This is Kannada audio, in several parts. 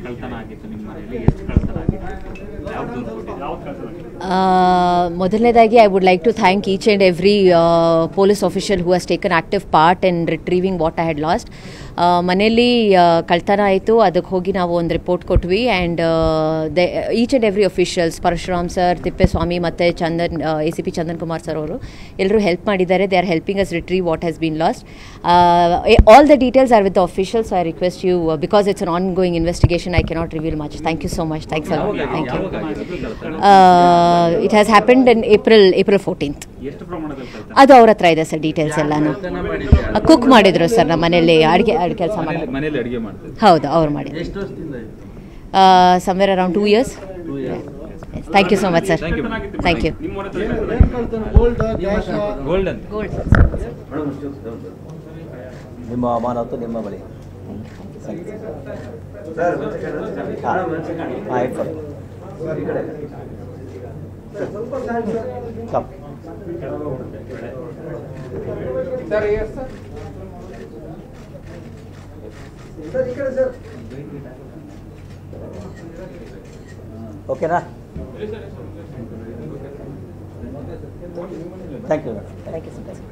ಕಳ್ತನ ಆಗಿತ್ತು ನಿಮ್ಮ ಮನೆಯಲ್ಲಿ ಎಷ್ಟು ಕಳ್ತನ ಆಗಿತ್ತು ಯಾವ್ದು ದೂರು ಕೊಟ್ಟಿದ್ದೀರಿ ಮೊದಲನೇದಾಗಿ I would like to thank each and every police official who has taken active part in retrieving what I had lost ಮನೆಯಲ್ಲಿ ಆ, ಕಳ್ತನ ಆಯಿತು ಅದಕ್ಕೆ ಹೋಗಿ ನಾವು ಒಂದು ರಿಪೋರ್ಟ್ ಕೊಟ್ವಿ and they each and every officials Parashuram sir Thippeswamy ಮತ್ತು Chandan A C P Chandan Kumar sir ಅವರು ಎಲ್ಲರೂ ಹೆಲ್ಪ್ ಮಾಡಿದ್ದಾರೆ they are helping us retrieve what has been lost all the details are with the officials I request you because it's an ongoing investigation I cannot reveal much thank you so much thanks ಅಲ್ಲ thank you it has happened in April April fourteenth ಎಷ್ಟು ಪ್ರಮಾಣದಲ್ಲಿ ಕಳ್ತನ ಅದು ಅವ್ರ ಹತ್ರ ಇದೆ ಸರ್ ಡೀಟೇಲ್ಸ್ ಎಲ್ಲಾನು ಕುಕ್ ಮಾಡಿದ್ರು ಸರ್ ನಮ್ಮ ಮನೇಲಿ ಅಡುಗೆ ಅಡುಗೆ ಕೆಲಸ ಮಾಡಿ ಮನೇಲಿ ಅಡಿಗೆ ಮಾಡ್ತಿದ್ರು ಹೌದು ಅವ್ರು ಮಾಡಿದ್ರು ಎಷ್ಟು ವರ್ಷದಿಂದ ಇದು? Somewhere around two years thank you so much sir Thank you. Thank you ನಿಮ್ಮ ಮನೆ ಹತ್ರ ಇದೆ? ಏನ್ ಕಳ್ತನ? gold ಆ, cash ಆ? ಗೋಲ್ಡ್ ಅಂತ ಗೋಲ್ಡ್ ಮೇಡಮ್, ಅಷ್ಟು ಹೊತ್ತು ಹೌದು. ನಿಮ್ಮ ಅಮಾನತು ನಿಮ್ಮ ಬಳಿ ಸರ್, ಒಂದು ಸೆಕೆಂಡ್, ಒಂದು ಸೆಕೆಂಡ್. ಹಾ. ಮೇಡಮ್, ಒಂದು ಸೆಕೆಂಡ್. ಹಾಂ ಇಟ್ಕೊಳ್ಳಿ ಸರ್, ಈ ಕಡೆ. ಸರ್, ಸ್ವಲ್ಪ ಸೈಡ್ ಸರ್. ಕಪ್ ಸರ್, ಈ ಕಡೆ ಸರ್. ಓಕೆನಾ thank you madam thank you so much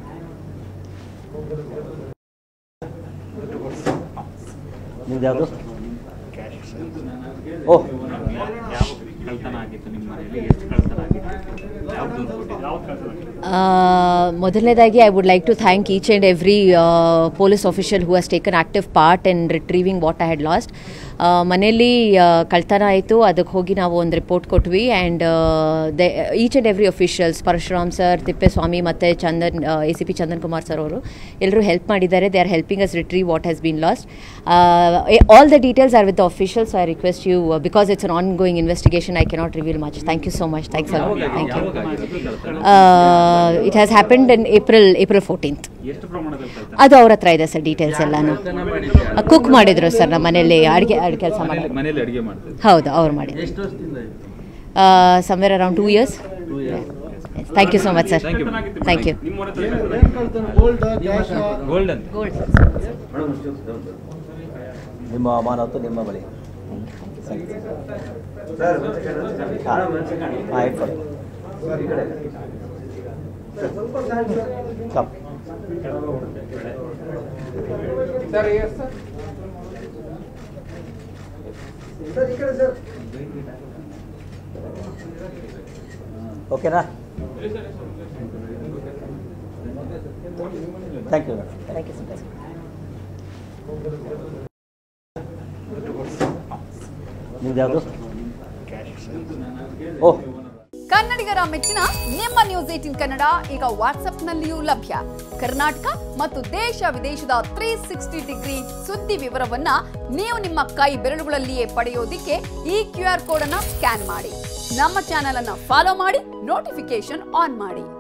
ನಿಮ್ದು ಯಾವುದು ಓಹ್ ಯಾವ ಕಳ್ತನ ಆಗಿತ್ತು ನಿಮ್ಮ ಮನೆಯಲ್ಲಿ ಎಷ್ಟು ಕಳ್ತನ ಆಗಿತ್ತು ಯಾವ್ದು ದೂರು ಕೊಟ್ಟಿದ್ದೀರಿ ಯಾವ್ದು ಕಳ್ತನ ಮೊದಲನೇದಾಗಿ I would like to thank each and every police official who has taken active part in retrieving what I had lost ಮನೆಯಲ್ಲಿ ಆ, ಕಳ್ತನ ಆಯಿತು ಅದಕ್ಕೆ ಹೋಗಿ ನಾವು ಒಂದು ರಿಪೋರ್ಟ್ ಕೊಟ್ವಿ and they each and every officials Parashuram sir Thippeswamy ಮತ್ತು Chandan A C P Chandan Kumar sir ಅವರು ಎಲ್ಲರೂ ಹೆಲ್ಪ್ ಮಾಡಿದ್ದಾರೆ they are helping us retrieve what has been lost all the details are with the officials I request you because it's an ongoing investigation I cannot reveal much thank you so much thanks ಅಲ್ಲ thank you it has happened in April April fourteenth ಎಷ್ಟು ಪ್ರಮಾಣದಲ್ಲಿ ಕಳ್ತನ ಅದು ಅವ್ರ ಹತ್ರ ಇದೆ ಸರ್ ಡೀಟೇಲ್ಸ್ ಎಲ್ಲಾನು ಕಳ್ತನ ಮಾಡಿದ್ಯಾ? ಕುಕ್ ಮಾಡಿದ್ರು ಸರ್ ನಮ್ಮ ಮನೇಲಿ ಅಡುಗೆ ಅಡುಗೆ ಕೆಲಸ ಮಾಡಿ ಮನೇಲಿ- ಮನೇಲಿ ಅಡಿಗೆ ಮಾಡ್ತಿದ್ರು ಹೌದು ಅವ್ರು ಮಾಡಿದ್ರು ಎಷ್ಟು ವರ್ಷದಿಂದ ಇದು? Somewhere around two years Two years. Thank you so much sir Thank you. Thank you ನಿಮ್ಮ ಮನೆ ಹತ್ರ ಏನ್- ಇದೆ? ಏನ್ ಕಳ್ತನ? gold ಆ, cash ಆ? ಗೋಲ್ಡ್ ಅಂತ ಗೋಲ್ಡ್ ಮೇಡಮ್, ಅಷ್ಟು ಹೊತ್ತು ಹೌದು. ನಿಮ್ಮ ಅಮಾನತು ನಿಮ್ಮ ಬಳಿ ಸರ್, ಒಂದು ಸೆಕೆಂಡ್, ಒಂದು ಸೆಕೆಂಡ್. ಹಾ. ಮೇಡಮ್, ಒಂದು ಸೆಕೆಂಡ್. ಹಾಂ ಇಟ್ಕೊಳ್ಳಿ ಸರ್, ಈ ಕಡೆ. ಸರ್, ಸ್ವಲ್ಪ ಸೈಡ್ ಸರ್. ಕಪ್ ಸರ್, ಈ ಕಡೆ ಸರ್. ಓಕೆನಾ thank you madam thank you so much ನಿಮ್ದು ಯಾವುದು ಓಹ್ ಕನ್ನಡಿಗರ ಮೆಚ್ಚಿನ ನಿಮ್ಮ ನ್ಯೂಸ್ ಏಟಿನ್ ಕನ್ನಡ ಈಗ ವಾಟ್ಸ್ಆಪ್ನಲ್ಲಿಯೂ ಲಭ್ಯ ಕರ್ನಾಟಕ ಮತ್ತು ದೇಶ ವಿದೇಶದ ತ್ರೀ ಸಿಕ್ಸ್ಟಿ ಡಿಗ್ರಿ ಸುದ್ದಿ ವಿವರವನ್ನ ನೀವು ನಿಮ್ಮ ಕೈ ಬೆರಳುಗಳಲ್ಲಿಯೇ ಪಡೆಯೋದಿಕ್ಕೆ ಈ ಕ್ಯೂ ಆರ್ ಕೋಡ್ ಅನ್ನ ಸ್ಕ್ಯಾನ್ ಮಾಡಿ ನಮ್ಮ ಚಾನೆಲ್ ಅನ್ನ ಫಾಲೋ ಮಾಡಿ ನೋಟಿಫಿಕೇಶನ್ ಆನ್ ಮಾಡಿ